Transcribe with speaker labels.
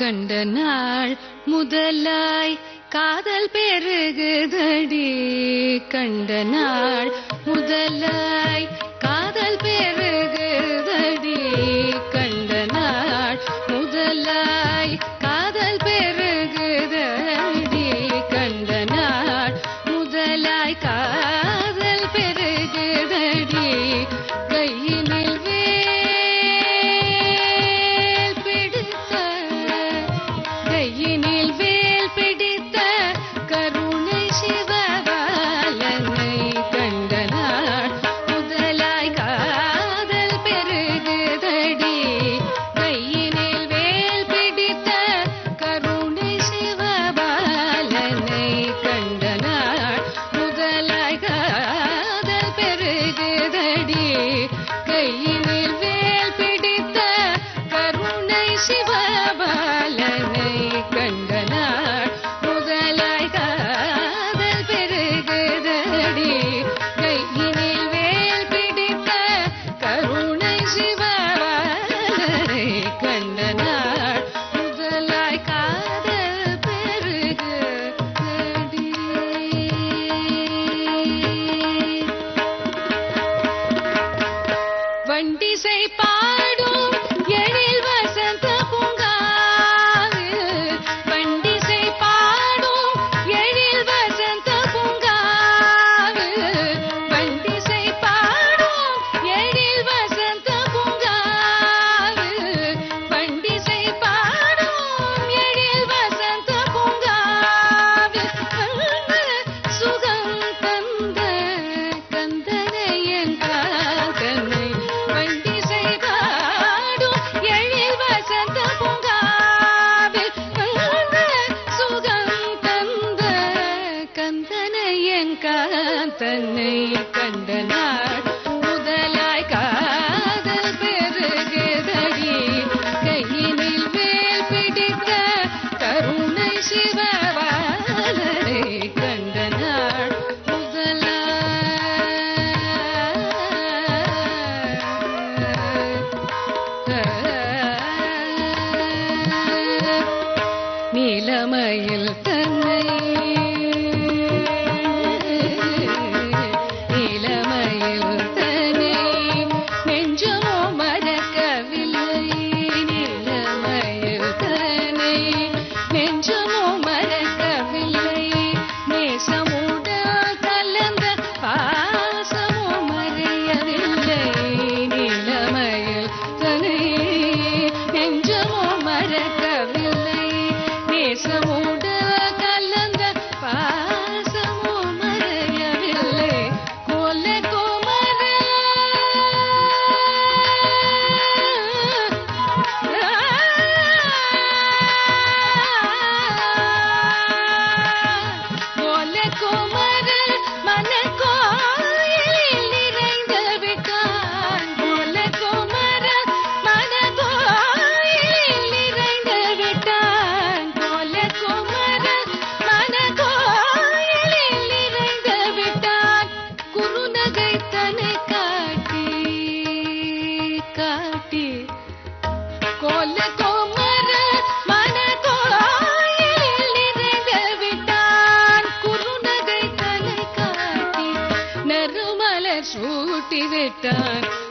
Speaker 1: கண்ட நாள் முதலாய் காதல் பெருகுதடி கண்ட நாள் முதலாய் காதல் பெருகுதடி கண்ட நாள் முதலாய் காதல் பெருகுதடி கண்ட நாள் முதலாய் காதல் பெருகுதடி கையினில் வேல் பிடித்த கையினில் வேல் பிடித்த கருணை சிவபாலனை கண்ட நாள் முதலாய் காதல் பெருகுதடி கையினில் வேல் பிடித்த கருணை சிவபாலனை கண்ட நாள் முதலாய் காதல் பெருகுதடி கையினில் வேல் பிடித்த கருணை சிவபாலனை கண்ட நாள் முதலாய் காதல் பெருகுதடி கையினில் வேல் பிடித்த கருணை சிவபாலனை கண்ட நாள் முதலாய் காதல் பெருகுதடி வண்டிசை பாடும் எழில் வசந்த பூங்காவில் வண்டிசை பாடும் எழில் வசந்த பூங்காவில் வண்டிசை பாடும் எழில் வசந்த பூங்காவில் வண்டிசை பாடும் எழில் வசந்த பூங்காவில் சுகம் தந்த கந்தனை என் காதனை வண்டிசை பாடும் எழில் வசந்த பூங்காவில் சுகம் தந்த கந்தனை என் காந்தனை கண்ட நாள் முதலாய் காதல் பெருகுதடி கையினில் வேல் பிடித்த கருணை சிவபாலனை கண்ட நாள் முதலாய் நீலமயில் தன்னை நீலமயில் தன்னை நெஞ்சமோ மறக்கவில்லை நீலமயில் தன்னை நெஞ்சமோ மறக்கவில்லை நேசமுடன் கலந்த பாசமோ மறையவில்லை நீலமயில் தன்னை நெஞ்சமோ மறக்கவில்லை நேசமுட கலந்த பாசமோ மறையவில்லை கொல்ல கோமர கொல்ல கோமர மன கோயிலில் நிறைந்து விட்டான் கொல்ல கோமர மன கோயிலில் நிறைந்து விட்டான் கொல்ல கோமர மன கோயிலில் நிறைந்து விட்டான் குறுநகை தன்னை காட்டி காட்டி கொல்ல கோமர மன கோயிலில் நிறைந்து விட்டான் குறுநகை தலை காட்டி நறுமலர் சூட்டி விட்டான்